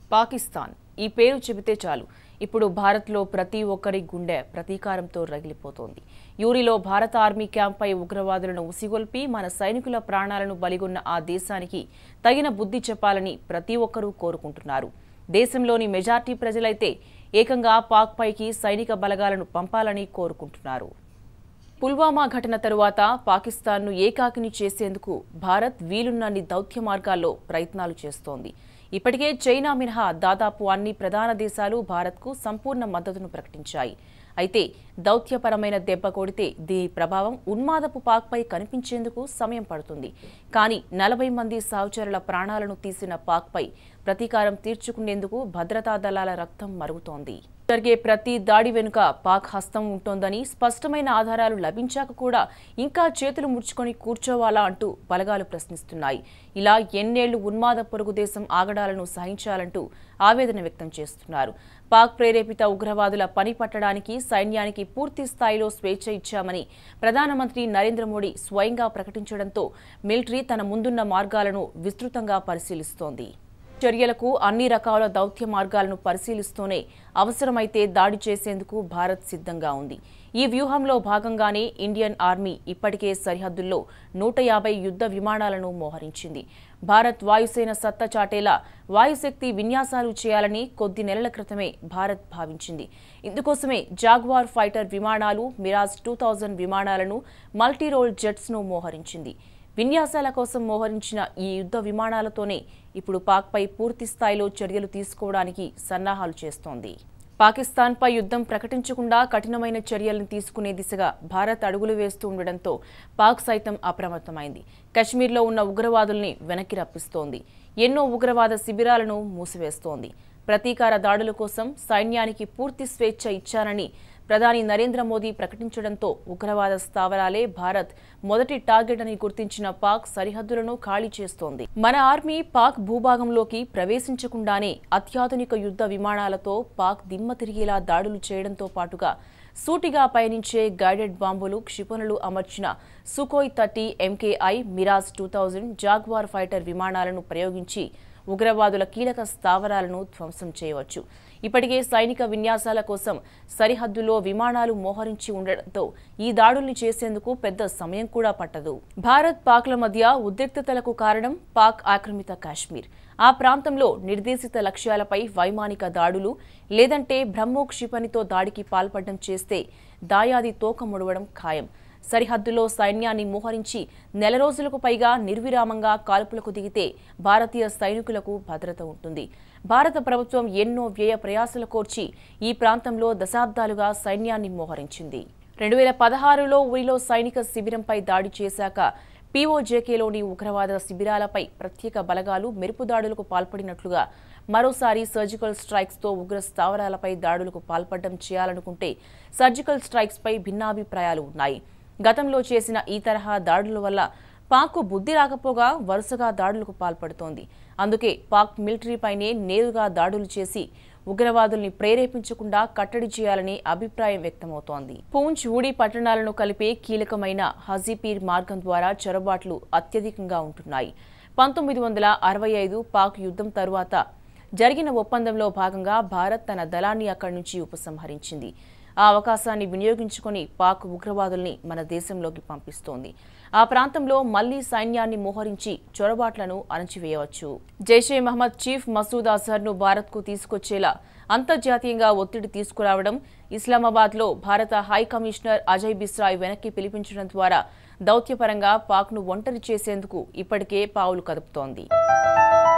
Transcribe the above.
పాకిస్తాన్ ఈ పేరు చెబితే చాలు ఇప్పుడు భారత్లో ప్రతి ఒక్కరి గుండె ప్రతీకారంతో రగిలిపోతోంది యూరిలో భారత ఆర్మీ క్యాంప్పై ఉగ్రవాదులను ఉసిగొల్పి మన సైనికుల ప్రాణాలను బలిగొన్న ఆ దేశానికి తగిన బుద్ధి చెప్పాలని ప్రతి ఒక్కరూ కోరుకుంటున్నారు దేశంలోని మెజార్టీ ప్రజలైతే ఏకంగా పాక్ పైకి సైనిక బలగాలను పంపాలని కోరుకుంటున్నారు పుల్వామా ఘటన తరువాత పాకిస్తాన్ను ఏకాకిని చేసేందుకు భారత్ వీలున్నన్ని దౌత్య మార్గాల్లో ప్రయత్నాలు చేస్తోంది ఇప్పటికే చైనా మినహా దాదాపు అన్ని ప్రధాన దేశాలు భారత్కు సంపూర్ణ మద్దతును ప్రకటించాయి అయితే దౌత్యపరమైన దెబ్బ కొడితే దీని ప్రభావం ఉన్మాదపు పాక్పై కనిపించేందుకు సమయం పడుతుంది కానీ నలభై మంది సహచరుల ప్రాణాలను తీసిన పాక్పై ప్రతీకారం తీర్చుకునేందుకు భద్రతా దళాల రక్తం మరుగుతోంది జరిగే ప్రతి దాడి వెనుక పాక్ హస్తం ఉంటోందని స్పష్టమైన ఆధారాలు లభించాక కూడా ఇంకా చేతులు ముడుచుకొని కూర్చోవాలా అంటూ బలగాలు ప్రశ్నిస్తున్నాయి ఇలా ఎన్నేళ్లు ఉన్మాద పొరుగు దేశం ఆగడాలను సహించాలంటూ ఆవేదన వ్యక్తం చేస్తున్నారు పాక్ ప్రేరేపిత ఉగ్రవాదుల పని పట్టడానికి సైన్యానికి పూర్తి స్థాయిలో స్వేచ్ఛ ఇచ్చామని ప్రధానమంత్రి నరేంద్ర మోడీ స్వయంగా ప్రకటించడంతో మిలిటరీ తన ముందున్న మార్గాలను విస్తృతంగా పరిశీలిస్తోంది చర్యలకు అన్ని రకాల దౌత్య మార్గాలను పరిశీలిస్తూనే అవసరమైతే దాడి చేసేందుకు భారత్ సిద్ధంగా ఉంది ఈ వ్యూహంలో భాగంగానే ఇండియన్ ఆర్మీ ఇప్పటికే సరిహద్దుల్లో నూట యాభై యుద్ధ విమానాలను మోహరించింది భారత్ వాయుసేన సత్తా చాటేలా వాయుశక్తి విన్యాసాలు చేయాలని కొద్ది నెలల క్రితమే భారత్ భావించింది ఇందుకోసమే జాగ్వార్ ఫైటర్ విమానాలు మిరాజ్ టూ విమానాలను మల్టీరోల్ జెట్స్ను మోహరించింది విన్యాసాల కోసం మోహరించిన ఈ యుద్ధ విమానాలతోనే ఇప్పుడు పాక్పై పూర్తి స్థాయిలో చర్యలు తీసుకోవడానికి సన్నాహాలు చేస్తోంది పాకిస్తాన్పై యుద్ధం ప్రకటించకుండా కఠినమైన చర్యలను తీసుకునే దిశగా భారత్ అడుగులు వేస్తూ ఉండడంతో పాక్ సైతం అప్రమత్తమైంది కశ్మీర్లో ఉన్న ఉగ్రవాదుల్ని వెనక్కి రప్పిస్తోంది ఎన్నో ఉగ్రవాద శిబిరాలను మూసివేస్తోంది ప్రతీకార దాడుల కోసం సైన్యానికి పూర్తి స్వేచ్ఛ ఇచ్చానని ప్రధాని నరేంద్ర మోదీ ప్రకటించడంతో ఉగ్రవాద స్థావరాలే భారత్ మొదటి టార్గెట్ అని గుర్తించిన పాక్ సరిహద్దులను ఖాళీ చేస్తోంది మన ఆర్మీ పాక్ భూభాగంలోకి ప్రవేశించకుండానే అత్యాధునిక యుద్ధ విమానాలతో పాక్ దిమ్మ తిరిగేలా దాడులు చేయడంతో పాటుగా సూటిగా పయనించే గైడెడ్ బాంబులు క్షిపణులు అమర్చిన Sukhoi thirty MKI Mirage two Jaguar fighter విమానాలను ప్రయోగించి ఉగ్రవాదుల కీలక స్థావరాలను ధ్వంసం చేయవచ్చు ఇప్పటికే సైనిక విన్యాసాల కోసం సరిహద్దులో విమానాలు మోహరించి ఉండడంతో ఈ దాడుల్ని చేసేందుకు పెద్ద సమయం కూడా పట్టదు భారత్ పాక్ల మధ్య ఉద్రిక్తతలకు కారణం పాక్ ఆక్రమిత కాశ్మీర్ ఆ ప్రాంతంలో నిర్దేశిత లక్ష్యాలపై వైమానిక దాడులు లేదంటే బ్రహ్మోక్షిపణితో దాడికి పాల్పడడం చేస్తే దాయాది తోక ముడవడం ఖాయం సరిహద్దులో సైన్యాన్ని మోహరించి నెల రోజులకు పైగా నిర్విరామంగా కాల్పులకు దిగితే భారతీయ సైనికులకు భద్రత ఉంటుంది భారత ప్రభుత్వం ఎన్నో వ్యయ ప్రయాసలు కోర్చి ఈ ప్రాంతంలో దశాబ్దాలుగా సైన్యాన్ని మోహరించింది రెండు వేల పదహారులో ఉరిలో సైనిక శిబిరంపై దాడి చేశాక పీఓజేకేలోని ఉగ్రవాద శిబిరాలపై ప్రత్యేక బలగాలు మెరుపు దాడులకు పాల్పడినట్లుగా మరోసారి సర్జికల్ స్ట్రైక్స్తో ఉగ్ర స్థావరాలపై దాడులకు పాల్పడడం చేయాలనుకుంటే సర్జికల్ స్ట్రైక్స్పై భిన్నాభిప్రాయాలు ఉన్నాయి గతంలో చేసిన ఈ తరహా దాడుల వల్ల పాక్కు బుద్ధి రాకపోగా వరుసగా దాడులకు పాల్పడుతోంది అందుకే పాక్ మిలిటరీపైనే నేరుగా దాడులు చేసి ఉగ్రవాదుల్ని ప్రేరేపించకుండా కట్టడి చేయాలని అభిప్రాయం వ్యక్తమవుతోంది పూంచ్ ఊడి పట్టణాలను కలిపే కీలకమైన హజీపీర్ మార్గం ద్వారా చొరబాట్లు అత్యధికంగా ఉంటున్నాయి పంతొమ్మిది వందల అరవై ఐదు పాక్ యుద్ధం తరువాత జరిగిన ఒప్పందంలో భాగంగా భారత్ తన దళాన్ని అక్కడి నుంచి ఉపసంహరించింది ఆ అవకాశాన్ని వినియోగించుకొని పాక్ ఉగ్రవాదుల్ని మన దేశంలోకి పంపిస్తోంది ఆ ప్రాంతంలో మళ్లీ సైన్యాన్ని మోహరించి చొరబాట్లను అణచివేయవచ్చు జైషే మహమ్మద్ చీఫ్ మసూద్ అజహర్ను భారత్కు తీసుకొచ్చేలా అంతర్జాతీయంగా ఒత్తిడి తీసుకురావడం ఇస్లామాబాద్లో భారత హై కమిషనర్ అజయ్ బిస్రాయ్ వెనక్కి పిలిపించడం ద్వారా దౌత్యపరంగా పాక్ను ఒంటరి చేసేందుకు ఇప్పటికే పావులు కదుపుతోంది